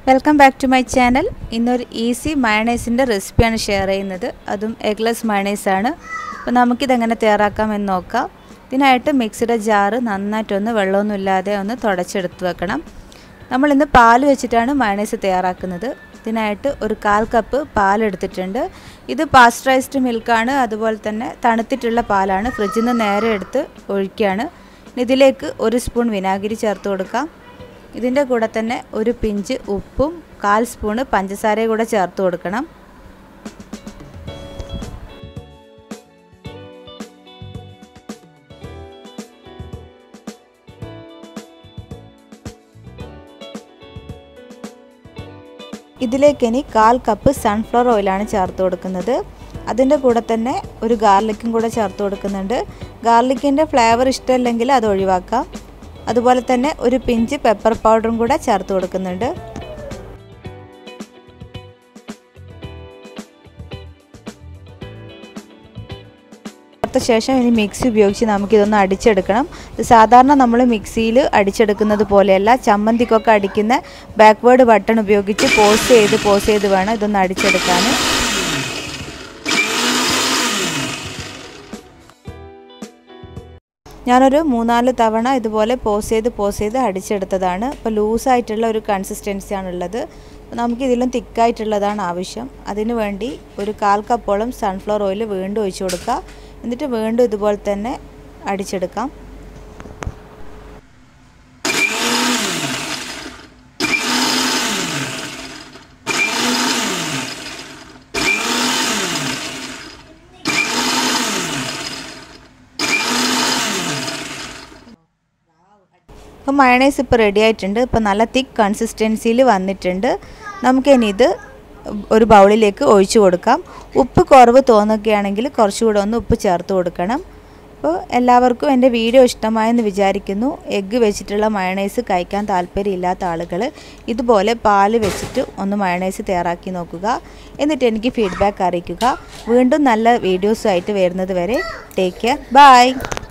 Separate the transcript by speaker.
Speaker 1: welcome back to my channel ഇന്നൊരു easy മയണൈസിൻ്റെ റെസിപ്പിയാണ് ഷെയർ ചെയ്യുന്നത് അതും എഗ്ലെസ് മയണൈസാണ് അപ്പോൾ നമുക്കിതെങ്ങനെ തയ്യാറാക്കാമെന്ന് നോക്കാം ഇതിനായിട്ട് മിക്സിയുടെ ജാറ് നന്നായിട്ടൊന്ന് വെള്ളമൊന്നുമില്ലാതെ ഒന്ന് തുടച്ചെടുത്ത് വെക്കണം നമ്മളിന്ന് പാൽ വെച്ചിട്ടാണ് മയണൈസ് തയ്യാറാക്കുന്നത് ഇതിനായിട്ട് ഒരു കാൽ കപ്പ് പാലെടുത്തിട്ടുണ്ട് ഇത് പാസ്ചറൈസ്ഡ് മിൽക്കാണ് അതുപോലെ തന്നെ തണുത്തിട്ടുള്ള പാലാണ് ഫ്രിഡ്ജിൽ നിന്ന് നേരെ എടുത്ത് ഒഴിക്കുകയാണ് ഇതിലേക്ക് ഒരു സ്പൂൺ വിനാഗിരി ചേർത്ത് കൊടുക്കാം ഇതിൻ്റെ കൂടെ തന്നെ ഒരു പിഞ്ച് ഉപ്പും കാൽ സ്പൂണ് പഞ്ചസാരയും കൂടെ ചേർത്ത് കൊടുക്കണം ഇതിലേക്ക് ഇനി കാൽ കപ്പ് സൺഫ്ലവർ ഓയിലാണ് ചേർത്ത് കൊടുക്കുന്നത് അതിൻ്റെ കൂടെ തന്നെ ഒരു ഗാർലിക്കും കൂടെ ചേർത്ത് കൊടുക്കുന്നുണ്ട് ഗാർലിക്കിൻ്റെ ഫ്ലേവർ ഇഷ്ടമല്ലെങ്കിൽ അത് ഒഴിവാക്കാം അതുപോലെ തന്നെ ഒരു പിഞ്ച് പെപ്പർ പൗഡറും കൂടെ ചേർത്ത് കൊടുക്കുന്നുണ്ട് ചേർത്ത ശേഷം ഇനി മിക്സി ഉപയോഗിച്ച് നമുക്കിതൊന്ന് അടിച്ചെടുക്കണം ഇത് സാധാരണ നമ്മൾ മിക്സിയിൽ അടിച്ചെടുക്കുന്നത് പോലെയല്ല ചമ്മന്തിക്കൊക്കെ അടിക്കുന്ന ബാക്ക്വേർഡ് ബട്ടൺ ഉപയോഗിച്ച് പോസ് ചെയ്ത് പോസ് ചെയ്ത് വേണം ഇതൊന്ന് അടിച്ചെടുക്കാൻ ഞാനൊരു മൂന്നാല് തവണ ഇതുപോലെ പോസ് ചെയ്ത് പോസ് ചെയ്ത് അടിച്ചെടുത്തതാണ് ഇപ്പോൾ ലൂസായിട്ടുള്ള ഒരു കൺസിസ്റ്റൻസിയാണുള്ളത് നമുക്കിതിലും തിക്കായിട്ടുള്ളതാണ് ആവശ്യം അതിന് വേണ്ടി ഒരു കാൽ കപ്പോളം സൺഫ്ലവർ ഓയിൽ വീണ്ടും ഒഴിച്ചു കൊടുക്കുക എന്നിട്ട് വീണ്ടും ഇതുപോലെ തന്നെ അടിച്ചെടുക്കാം അപ്പോൾ മയണൈസ് ഇപ്പോൾ റെഡി ആയിട്ടുണ്ട് ഇപ്പോൾ നല്ല തിക്ക് കൺസിസ്റ്റൻസിയിൽ വന്നിട്ടുണ്ട് നമുക്കിനി ഇത് ഒരു ബൗളിലേക്ക് ഒഴിച്ചു കൊടുക്കാം ഉപ്പ് കുറവ് തോന്നുകയാണെങ്കിൽ കുറച്ചുകൂടെ ഒന്ന് ഉപ്പ് ചേർത്ത് കൊടുക്കണം അപ്പോൾ എല്ലാവർക്കും എൻ്റെ വീഡിയോ ഇഷ്ടമായെന്ന് വിചാരിക്കുന്നു എഗ്ഗ് വെച്ചിട്ടുള്ള മയണൈസ് കഴിക്കാൻ താല്പര്യമില്ലാത്ത ആളുകൾ ഇതുപോലെ പാല് വെച്ചിട്ട് ഒന്ന് മയണൈസ് തയ്യാറാക്കി നോക്കുക എന്നിട്ട് എനിക്ക് ഫീഡ്ബാക്ക് അറിയിക്കുക വീണ്ടും നല്ല വീഡിയോസുമായിട്ട് വരുന്നത് വരെ ടേക്ക് കെയർ ബൈ